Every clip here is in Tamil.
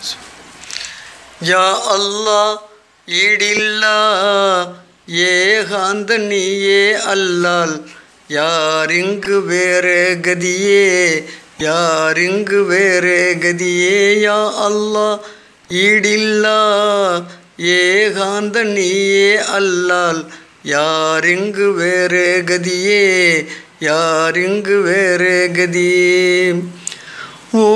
யா அல்லாஹ் ஈடில்லா ஏகாந்த நீயே அல்லால் யாரிங்கு வேறு கதியே யாரிங்கு வேறு கதியே யா அல்லாஹ் ஈடில்லா ஏகாந்த நீயே அல்லால் யாரிங்கு வேறு கதியே யாரிங்கு வேறு கதியே ஓ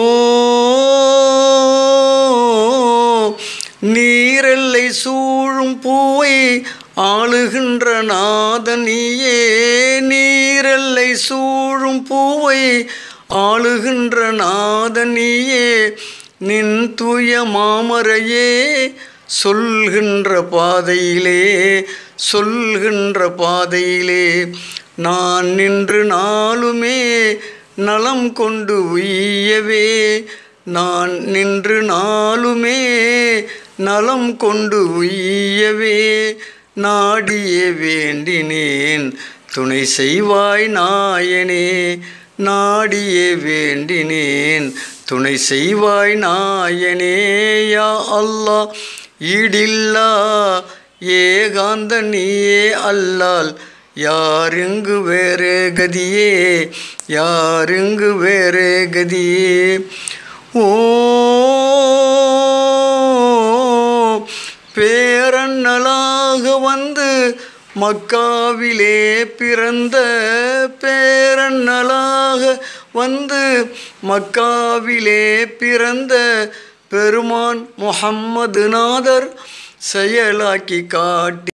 நீரெல்லை சூழும் பூவை ஆளுகின்ற நாதனியே நீரெல்லை சூழும் பூவை ஆளுகின்ற நாதனியே நின் தூய மாமரையே சொல்கின்ற பாதையிலே சொல்கின்ற பாதையிலே நான் நின்று நாளுமே நலம் கொண்டு உய்யவே நான் நின்று நாளுமே நலம் கொண்டு உய்யவே நாடியே வேண்டினேன் துணை செய்வாய் நாயனே நாடியே வேண்டினேன் துணை செய்வாய் நாயனே யா அல்லாஹ் ஈடில்லா ஏகாந்த நீயே அல்லால் யாருங்கு வேறு கதியே யாருங்கு வேறு கதியே ஓ பேரண்ணலாக வந்து மக்காவிலே பிறந்த பேரண்ணலாக வந்து மக்காவிலே பிறந்த பெருமான் முஹம்மது நாதர் செயலாக்கி காட்டி